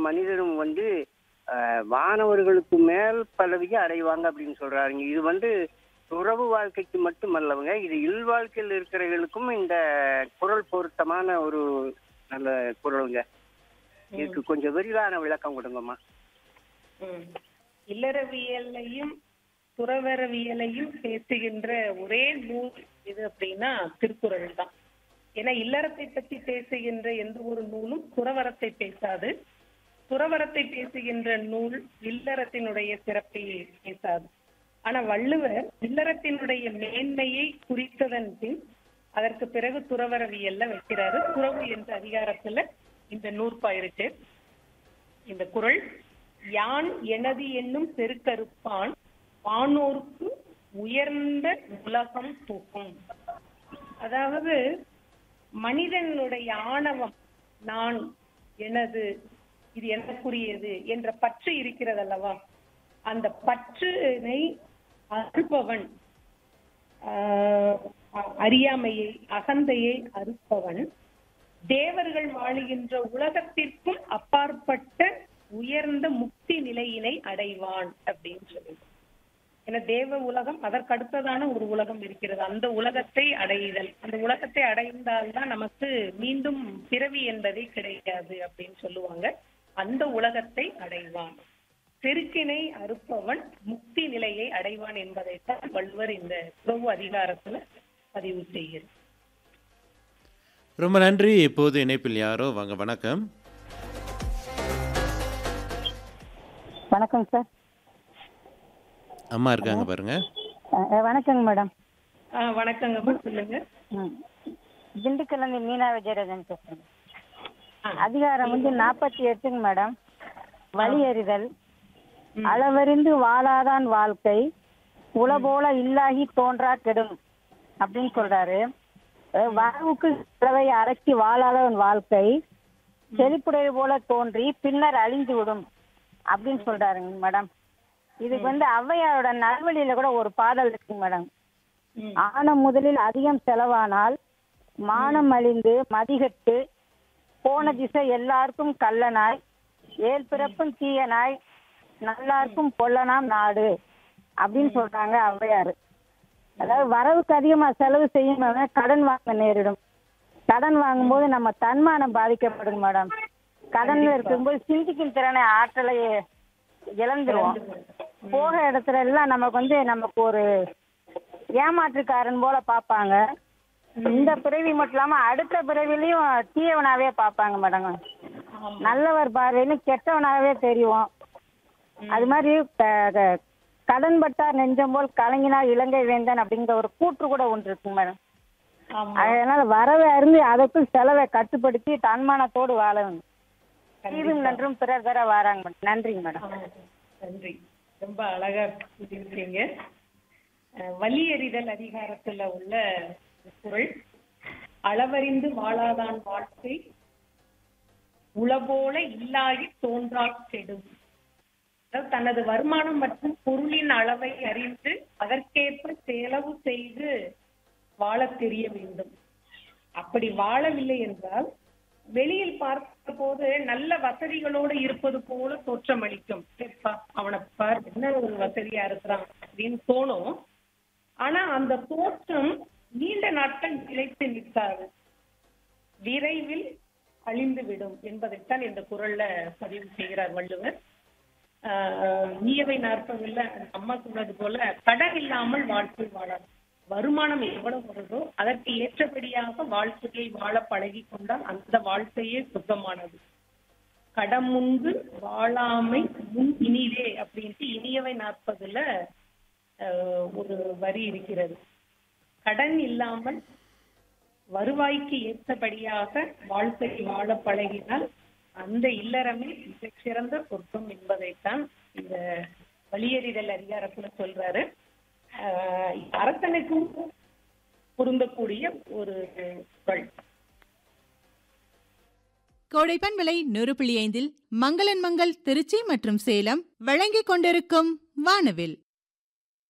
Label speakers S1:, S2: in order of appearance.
S1: மனிதரும் வந்து அஹ், வானவர்களுக்கு மேல் பதவியை அடைவாங்க அப்படின்னு சொல்றாருங்க இது வந்து உறவு வாழ்க்கைக்கு மட்டுமல்லவங்க இது இல் வாழ்க்கையில் இருக்கிறவர்களுக்கும் இந்த குரல் பொருத்தமான ஒரு நல்ல குரலுங்க இதுக்கு கொஞ்சம் விரிவான விளக்கம் கொடுங்கம்மா
S2: ம். இல்லறவியலையும் துறவரவியலையும் பேசுகின்ற ஒரே நூல் எது அப்படின்னா திருக்குறள் தான் ஏன்னா இல்லறத்தை பற்றி பேசுகின்ற எந்த ஒரு நூலும் துறவரத்தை பேசாது துறவரத்தை பேசுகின்ற நூல் இல்லறத்தினுடைய சிறப்பை பேசாது ஆனா வள்ளுவர் இல்லறத்தினுடைய மேன்மையை குறித்ததன் பின் அதற்கு பிறகு துறவரவியல்ல வைக்கிறாரு துறவு என்ற அதிகாரத்துல இந்த நூற்பா இருக்கு இந்த குறள் யான் எனது என்னும் பெருக்கறுப்பான் வானோர்க்கு உயர்ந்த உலகம் தூக்கும் அதாவது மனிதனுடைய ஆணவம் நான் எனது இது எனக்குரியது என்ற பற்று இருக்கிறது அல்லவா அந்த பற்றினை அறுப்பவன் ஆஹ், அறியாமையை அகந்தையை அறுப்பவன் தேவர்கள் வாழுகின்ற உலகத்திற்கும் அப்பாற்பட்ட உயர்ந்த முக்தி நிலையினை அடைவான் அப்படின்னு சொல்லி ஏன்னா தேவ உலகம் அதற்கடுத்ததான ஒரு உலகம் இருக்கிறது அந்த உலகத்தை அடைதல் அந்த உலகத்தை அடைந்தால்தான் நமக்கு மீண்டும் பிறவி என்பதே கிடைக்காது அப்படின்னு சொல்லுவாங்க அந்த உலகத்தை அடைவான் செருக்கினை அறுப்பவன் முக்தி நிலையை அடைவான் என்பதைத்தான் வள்ளுவர் இந்த உறவு அதிகாரத்துல பதிவு செய்கிறார்
S3: ரொம்ப நன்றி இப்போது இணைப்பில் யாரோ வாங்க வணக்கம்
S4: வணக்கம் சார்
S3: அம்மா இருக்காங்க பாருங்க
S4: அஹ் வணக்கங்க மேடம்
S2: ஆஹ் வணக்கங்கம்மா சொல்லுங்க
S4: ம். திண்டுக்கல்லேருந்து மீனா விஜயராஜன் பேசுறேன்
S2: ஆ.
S4: அதிகாரம் வந்து நாற்பத்தி எட்டுங்க மேடம் வழி எறிதல் அளவறிந்து வாழாதான் வாழ்க்கை உல போல இல்லாகி தோன்றா கெடும் அப்படின்னு சொல்றாரு அஹ் வரவுக்கு செலவை அடக்கி வாழாதவன் வாழ்க்கை செழிப்புடைய போல தோன்றி பின்னர் அழிந்து விடும் அப்படின்னு சொல்றாருங்க மேடம் இதுக்கு வந்து ஔவையாரோட நல்வழியில கூட ஒரு பாடல் இருக்குங்க மேடம்
S2: ம்.
S4: ஆனம் முதலில் அதிகம் செலவானால் மானம் அழிந்து மதிகட்டு போன திசை எல்லாருக்கும் கள்ளனாய் ஏழ் பிறப்பும் தீயனாய் நல்லாருக்கும் பொல்லனாம் நாடு அப்படின்னு சொல்றாங்க ஔவையாரு அதாவது வரவுக்கு அதிகமா செலவு செய்யும் கடன் வாங்க நேரிடும் கடன் வாங்கும்போது நம்ம தன்மானம் பாதிக்கப்படுங்க மேடம் கடன்ல இருக்கும்போது சிந்திக்கும் திறனை ஆற்றலை இழந்துருவோம் போக இடத்துல எல்லாம் நமக்கு வந்து நமக்கு ஒரு ஏமாற்றுக்காரன் போல பார்ப்பாங்க இந்த பிறவி மட்டும் இல்லாம அடுத்த பிறவிலையும் தீயவனாவே பார்ப்பாங்க மேடம் நல்லவர் பார்வையிலும் கெட்டவனாவே தெரியும் அது மாதிரி க- க- கடன் பட்டார் நெஞ்சம் போல் கலங்கினார் இலங்கை வேந்தன் அப்படிங்கிற ஒரு கூற்று கூட ஒன்று இருக்குங்க மேடம்
S2: ஆமா
S4: அதனால வரவை அருந்து அதற்குள் செலவை கட்டுப்படுத்தி தன்மானத்தோடு வாழணும் தீதும் நன்றும் பிறர் தர வாராங்க மேடம் நன்றிங்க மேடம்
S2: ஆ, நன்றி ரொம்ப அழகா சொல்லியிருக்கீங்க அஹ், வலி எறிதல் அதிகாரத்துல உள்ள குறள் அளவறிந்து வாழாதான் வாழ்க்கை உளபோல இல்லாகி தோன்றா கெடும் அதாவது தனது வருமானம் மற்றும் பொருளின் அளவை அறிந்து அதற்கேற்ப செலவு செய்து வாழத் தெரிய வேண்டும் அப்படி வாழவில்லை என்றால் வெளியில் பார்த்த போது நல்ல வசதிகளோடு இருப்பது போல தோற்றமளிக்கும் எப்பா அவனை பார் என்ன ஒரு வசதியா இருக்கிறான் அப்படின்னு தோணும் ஆனா அந்த தோற்றம் நீண்ட நாட்கள் நிலைத்து நிற்காது விரைவில் அழிந்து விடும் என்பதைத்தான் இந்த குரல்ல பதிவு செய்கிறார் வள்ளுவர் ஆஹ் நீயவை நாற்பதுல அம்மா சொன்னது போல கடன் இல்லாமல் வாழ்க்கை வாழாது வருமானம் எவ்வளவு வருதோ அதற்கு ஏற்றபடியாக வாழ்க்கையை வாழ பழகி கொண்டால் அந்த வாழ்க்கையே சுத்தமானது கடம் முன்பு வாழாமை முன் இனிதே அப்படின்ட்டு இனியவை நாற்பதுல ஆஹ் ஒரு வரி இருக்கிறது கடன் இல்லாமல் வருவாய்க்கு ஏற்றபடியாக வாழ்க்கை வாழ பழகினால் அந்த இல்லறமே மிகச்சிறந்த சொர்க்கம் என்பதைத்தான் இந்த வழியறிதல் அதிகாரத்துல சொல்றாரு ஆஹ் அரசனுக்கும் பொருந்தக்கூடிய ஒரு குறள்
S5: கோடைப்பன் விலை நூறு புள்ளி ஐந்தில் மங்களன் மங்கள் திருச்சி மற்றும் சேலம் வழங்கிக் கொண்டிருக்கும் வானவில்